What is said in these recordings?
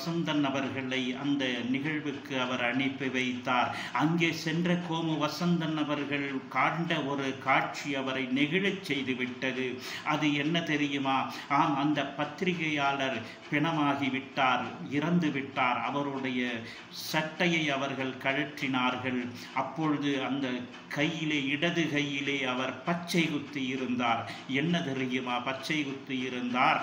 வசந்தன் அவர்களை அந்த நிகழ்வுக்கு அவர் அனுப்பி வைத்தார் அங்கே சென்ற கோமு வசந்தன் அவர்கள் காண்ட ஒரு காட்சி அவரை நெகிழச் செய்து விட்டது அது என்ன தெரியுமா ஆம் அந்த பத்திரிகையாளர் பிணமாகி விட்டார் இறந்து விட்டார் அவருடைய சட்டையை அவர்கள் கழற்றினார்கள் அப்பொழுது அந்த கையிலே இடது கையிலே அவர் பச்சை குத்தி இருந்தார் என்ன தெரியுமா பச்சை குத்தி இருந்தார்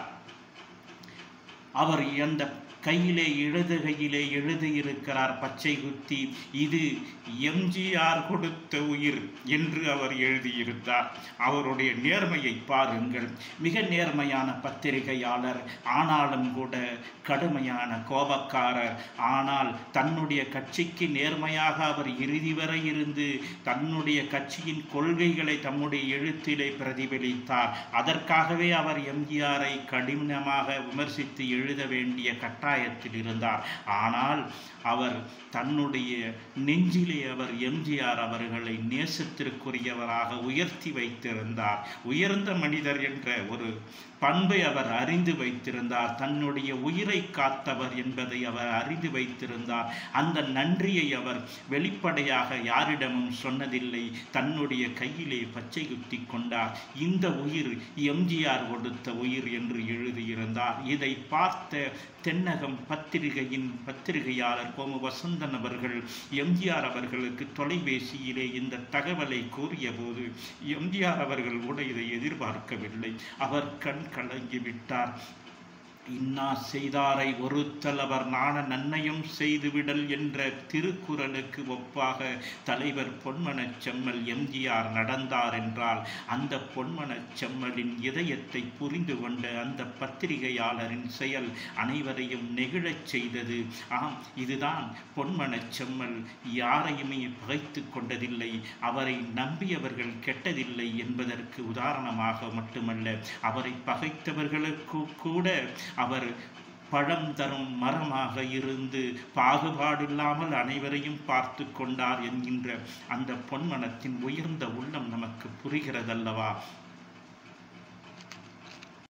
அவர் அந்த கையிலே இடது கையிலே எழுதியிருக்கிறார் பச்சை குத்தி இது எம்ஜிஆர் கொடுத்த உயிர் என்று அவர் எழுதியிருந்தார் அவருடைய நேர்மையை பாருங்கள் மிக நேர்மையான பத்திரிகையாளர் ஆனாலும் கூட கடுமையான கோபக்காரர் ஆனால் தன்னுடைய கட்சிக்கு நேர்மையாக அவர் இறுதி வரை இருந்து தன்னுடைய கட்சியின் கொள்கைகளை தம்முடைய எழுத்திலே பிரதிபலித்தார் அதற்காகவே அவர் எம்ஜிஆரை கடினமாக விமர்சித்து எழுத வேண்டிய கட்டாயத்தில் இருந்தார் ஆனால் அவர் தன்னுடைய நெஞ்சிலே அவர் எம்ஜிஆர் அவர்களை நேசத்திற்குரியவராக உயர்த்தி வைத்திருந்தார் உயர்ந்த மனிதர் என்ற ஒரு பண்பை அவர் அறிந்து வைத்திருந்தார் தன்னுடைய உயிரை காத்தவர் என்பதை அவர் அறிந்து வைத்திருந்தார் அந்த நன்றியை அவர் வெளிப்படையாக யாரிடமும் சொன்னதில்லை தன்னுடைய கையிலே பச்சை குத்தி கொண்டார் இந்த உயிர் எம்ஜிஆர் கொடுத்த உயிர் என்று எழுதியிருந்தார் இதை பார்த்த தென்னகம் பத்திரிகையின் பத்திரிகையாளர் கோமு வசந்தன் அவர்கள் எம்ஜிஆர் அவர்களுக்கு தொலைபேசியிலே இந்த தகவலை கூறியபோது எம்ஜிஆர் அவர்கள் கூட இதை எதிர்பார்க்கவில்லை அவர் கண் கலங்கிவிட்டார் இன்னா செய்தாரை ஒருத்தல் அவர் நாண நன்னயம் செய்துவிடல் என்ற திருக்குறளுக்கு ஒப்பாக தலைவர் பொன்மனச் செம்மல் எம்ஜிஆர் நடந்தார் என்றால் அந்த பொன்மனச் செம்மலின் இதயத்தை புரிந்து கொண்ட அந்த பத்திரிகையாளரின் செயல் அனைவரையும் நெகிழச் செய்தது ஆம் இதுதான் பொன்மனச் செம்மல் யாரையுமே பகைத்து கொண்டதில்லை அவரை நம்பியவர்கள் கெட்டதில்லை என்பதற்கு உதாரணமாக மட்டுமல்ல அவரை பகைத்தவர்களுக்கு கூட அவர் பழம் தரும் மரமாக இருந்து பாகுபாடில்லாமல் அனைவரையும் பார்த்து கொண்டார் என்கின்ற அந்த பொன்மனத்தின் உயர்ந்த உள்ளம் நமக்கு புரிகிறதல்லவா